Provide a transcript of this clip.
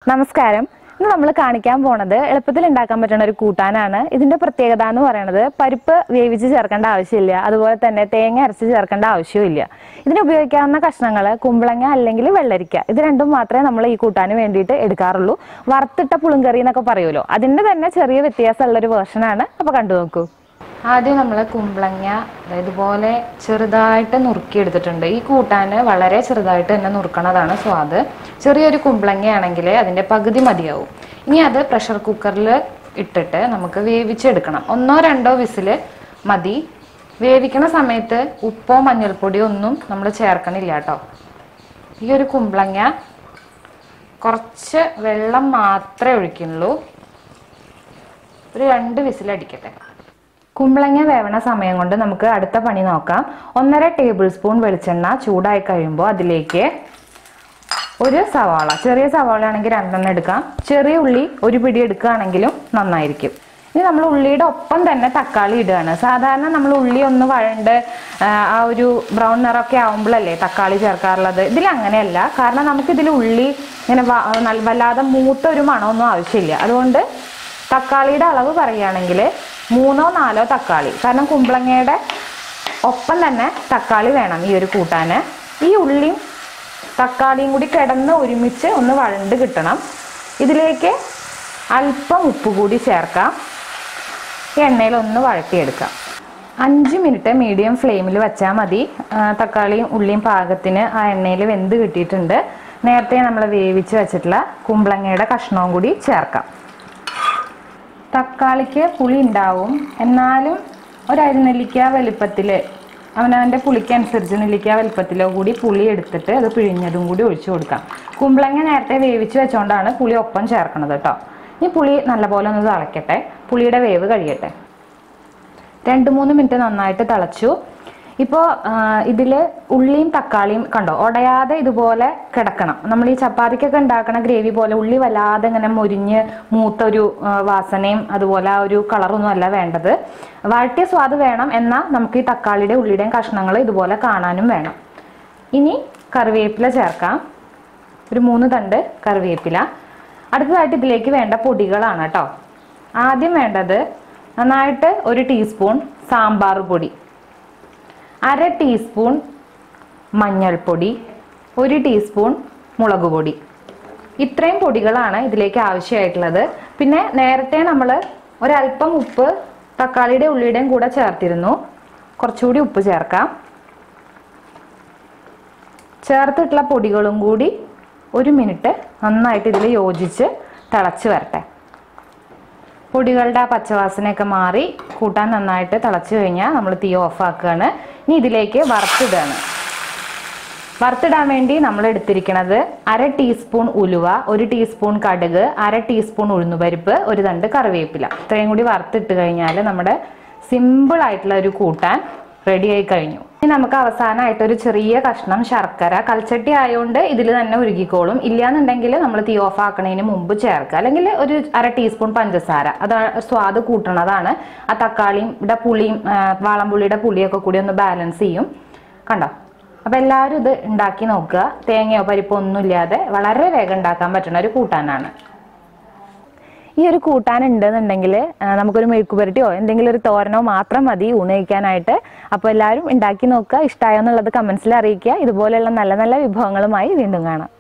നമസ്കാരം ഇന്ന് നമ്മൾ കാണിക്കാൻ പോണത് എളുപ്പത്തിൽ ഉണ്ടാക്കാൻ പറ്റുന്ന ഒരു കൂട്ടാനാണ് ഇതിന്റെ പ്രത്യേകത എന്ന് പറയുന്നത് പരിപ്പ് വേവിച്ച് ചേർക്കേണ്ട ആവശ്യമില്ല അതുപോലെ തന്നെ തേങ്ങ അരച്ച് ചേർക്കേണ്ട ആവശ്യമില്ല ഇതിന് ഉപയോഗിക്കാവുന്ന കഷ്ണങ്ങൾ കുമ്പളങ്ങ അല്ലെങ്കിൽ വെള്ളരിക്ക ഇത് രണ്ടും മാത്രമേ നമ്മൾ ഈ കൂട്ടാന് വേണ്ടിയിട്ട് എടുക്കാറുള്ളൂ വറുത്തിട്ട പുളുങ്കറി എന്നൊക്കെ പറയുമല്ലോ അതിന്റെ തന്നെ ചെറിയ വ്യത്യാസമുള്ള ഒരു വേർഷനാണ് അപ്പൊ കണ്ടു നോക്കൂ ആദ്യം നമ്മൾ കുമ്പളങ്ങ അതായത് ഇതുപോലെ ചെറുതായിട്ട് നുറുക്കി എടുത്തിട്ടുണ്ട് ഈ കൂട്ടാന് വളരെ ചെറുതായിട്ട് തന്നെ നുറുക്കണതാണ് സ്വാദ് ചെറിയൊരു കുമ്പളങ്ങയാണെങ്കിൽ അതിൻ്റെ പകുതി മതിയാവും ഇനി അത് പ്രഷർ കുക്കറിൽ ഇട്ടിട്ട് നമുക്ക് വേവിച്ചെടുക്കണം ഒന്നോ രണ്ടോ വിസിൽ മതി വേവിക്കണ സമയത്ത് ഉപ്പോ മഞ്ഞൾപ്പൊടിയോ ഒന്നും നമ്മൾ ചേർക്കണില്ല കേട്ടോ ഈ ഒരു കുമ്പളങ്ങ കുറച്ച് വെള്ളം മാത്രമേ ഒഴിക്കുന്നുള്ളൂ ഒരു രണ്ട് വിസിലടിക്കട്ടെ കുമ്പളങ്ങ വേവണ സമയം കൊണ്ട് നമുക്ക് അടുത്ത പണി നോക്കാം ഒന്നര ടേബിൾ സ്പൂൺ വെളിച്ചെണ്ണ ചൂടായി കഴിയുമ്പോൾ അതിലേക്ക് ഒരു സവാള ചെറിയ സവാള ആണെങ്കിൽ രണ്ടെണ്ണം എടുക്കാം ചെറിയ ഉള്ളി ഒരു പിടി എടുക്കുകയാണെങ്കിലും നന്നായിരിക്കും ഇനി നമ്മൾ ഉള്ളിയുടെ ഒപ്പം തന്നെ തക്കാളി ഇടുകയാണ് സാധാരണ നമ്മൾ ഉള്ളി ഒന്ന് വഴണ്ട് ആ, ആ ഒരു ബ്രൗൺ നിറമൊക്കെ ആവുമ്പോഴല്ലേ തക്കാളി ചേർക്കാറുള്ളത് ഇതിൽ അങ്ങനെയല്ല കാരണം നമുക്കിതിൽ ഉള്ളി ഇങ്ങനെ വ- നല്ല- വല്ലാതെ മൂത്ത ഒരു മണമൊന്നും ആവശ്യമില്ല അതുകൊണ്ട് തക്കാളിയുടെ അളവ് പറയുകയാണെങ്കിൽ മൂന്നോ നാലോ തക്കാളി കാരണം കുമ്പളങ്ങയുടെ ഒപ്പം തന്നെ തക്കാളി വേണം ഈ ഒരു കൂട്ടാന് ഈ ഉള്ളിയും തക്കാളിയും കൂടി കിടന്ന് ഒരുമിച്ച് ഒന്ന് വഴണ്ട് കിട്ടണം ഇതിലേക്ക് അല്പം ഉപ്പ് കൂടി ചേർക്കാം ഈ എണ്ണയിൽ ഒന്ന് വഴറ്റിയെടുക്കാം അഞ്ച് മിനിറ്റ് മീഡിയം ഫ്ലെയിമിൽ വെച്ചാൽ മതി ആ, തക്കാളിയും ഉള്ളിയും പാകത്തിന് ആ എണ്ണയിൽ വെന്ത് കിട്ടിയിട്ടുണ്ട് നേരത്തെ നമ്മൾ വേവിച്ച് വെച്ചിട്ടുള്ള കുമ്പളങ്ങയുടെ കഷ്ണവും കൂടി ചേർക്കാം തക്കാളിക്ക് പുളി ഉണ്ടാവും എന്നാലും ഒരു അരിനെല്ലിക്ക വലുപ്പത്തിൽ അവനവൻ്റെ പുളിക്കനുസരിച്ച് നെല്ലിക്ക വലുപ്പത്തിലോ കൂടി പുളി എടുത്തിട്ട് അത് പിഴിഞ്ഞതും കൂടി ഒഴിച്ചു കൊടുക്കാം കുമ്പളങ്ങ നേരത്തെ വേവിച്ച് വെച്ചുകൊണ്ടാണ് പുളി ഒപ്പം ചേർക്കണത് കേട്ടോ ഈ പുളി നല്ലപോലെ ഒന്ന് തിളയ്ക്കട്ടെ പുളിയുടെ വേവ് കഴിയട്ടെ രണ്ട് മൂന്ന് മിനിറ്റ് നന്നായിട്ട് തിളച്ചു ഇപ്പോൾ ഇതിൽ ഉള്ളിയും തക്കാളിയും കണ്ടോ ഉടയാതെ ഇതുപോലെ കിടക്കണം നമ്മൾ ഈ ചപ്പാത്തിക്കൊക്കെ ഉണ്ടാക്കണ ഗ്രേവി പോലെ ഉള്ളി വല്ലാതെ ഇങ്ങനെ മുരിഞ്ഞ് മൂത്ത ഒരു ആ, വാസനയും അതുപോലെ ആ ഒരു കളറൊന്നും അല്ല വേണ്ടത് വഴറ്റിയ സ്വാദ് വേണം എന്നാൽ നമുക്ക് ഈ തക്കാളിയുടെ ഉള്ളിയുടെയും കഷ്ണങ്ങൾ ഇതുപോലെ കാണാനും വേണം ഇനി കറിവേപ്പില ചേർക്കാം ഒരു മൂന്ന് തണ്ട് കറിവേപ്പില അടുത്തതായിട്ട് ഇതിലേക്ക് വേണ്ട പൊടികളാണ് കേട്ടോ ആദ്യം വേണ്ടത് നന്നായിട്ട് ഒരു ടീസ്പൂൺ സാമ്പാർ പൊടി അര ടീസ്പൂൺ മഞ്ഞൾപ്പൊടി ഒരു ടീസ്പൂൺ മുളക് പൊടി ഇത്രയും പൊടികളാണ് ഇതിലേക്ക് ആവശ്യമായിട്ടുള്ളത് പിന്നെ നേരത്തെ നമ്മൾ ഒരല്പം ഉപ്പ് തക്കാളിയുടെ ഉള്ളിയുടെയും കൂടെ ചേർത്തിരുന്നു കുറച്ചുകൂടി ഉപ്പ് ചേർക്കാം ചേർത്തിട്ടുള്ള പൊടികളും കൂടി ഒരു മിനിറ്റ് നന്നായിട്ട് ഇതിൽ യോജിച്ച് തിളച്ച് വരട്ടെ പൊടികളുടെ ആ പച്ചവാസനയൊക്കെ മാറി കൂട്ടാൻ നന്നായിട്ട് തിളച്ച് കഴിഞ്ഞാൽ നമ്മൾ തീ ഓഫ് ആക്കുകയാണ് ഇനി ഇതിലേക്ക് വറുത്തിടുകയാണ് വറുത്തിടാൻ വേണ്ടി നമ്മൾ എടുത്തിരിക്കുന്നത് അര ടീസ്പൂൺ ഉലുവ ഒരു ടീസ്പൂൺ കടുക് അര ടീസ്പൂൺ ഉഴുന്നുപരിപ്പ് ഒരു തണ്ട് കറിവേപ്പില ഇത്രയും കൂടി വറുത്തിട്ട് കഴിഞ്ഞാൽ നമ്മുടെ സിമ്പിൾ ആയിട്ടുള്ള ഒരു കൂട്ടാൻ റെഡി ആയി കഴിഞ്ഞു ഇനി നമുക്ക് അവസാനമായിട്ട് ഒരു ചെറിയ കഷ്ണം ശർക്കര കൽച്ചട്ടി ആയതുകൊണ്ട് ഇതിൽ തന്നെ ഉരുകിക്കോളും ഇല്ലാന്നുണ്ടെങ്കിൽ നമ്മൾ തീ ഓഫ് ആക്കണതിന് മുമ്പ് ചേർക്കുക അല്ലെങ്കിൽ ഒരു അര ടീസ്പൂൺ പഞ്ചസാര അത് സ്വാദ് കൂട്ടണതാണ് ആ തക്കാളിയുടെ പുളിയും ആ, വാളംപുളിയുടെ പുളിയൊക്കെ കൂടി ഒന്ന് ബാലൻസ് ചെയ്യും കണ്ടോ അപ്പൊ എല്ലാവരും ഇത് ഉണ്ടാക്കി നോക്കുക തേങ്ങയോ പരിപ്പോ ഒന്നുമില്ലാതെ വളരെ വേഗം ഉണ്ടാക്കാൻ പറ്റുന്ന ഒരു കൂട്ടാനാണ് ഈ ഒരു കൂട്ടാൻ ഉണ്ടെന്നുണ്ടെങ്കിൽ നമുക്കൊരു മെഴുക്കുപുരട്ടിയോ എന്തെങ്കിലും ഒരു തോരനോ മാത്രം മതി ഊണ് കഴിക്കാനായിട്ട് അപ്പോൾ എല്ലാവരും ഉണ്ടാക്കി നോക്കുക ഇഷ്ടമായോ എന്നുള്ളത് കമൻസിൽ അറിയിക്കുക ഇതുപോലെയുള്ള നല്ല നല്ല വിഭവങ്ങളുമായി വീണ്ടും കാണാം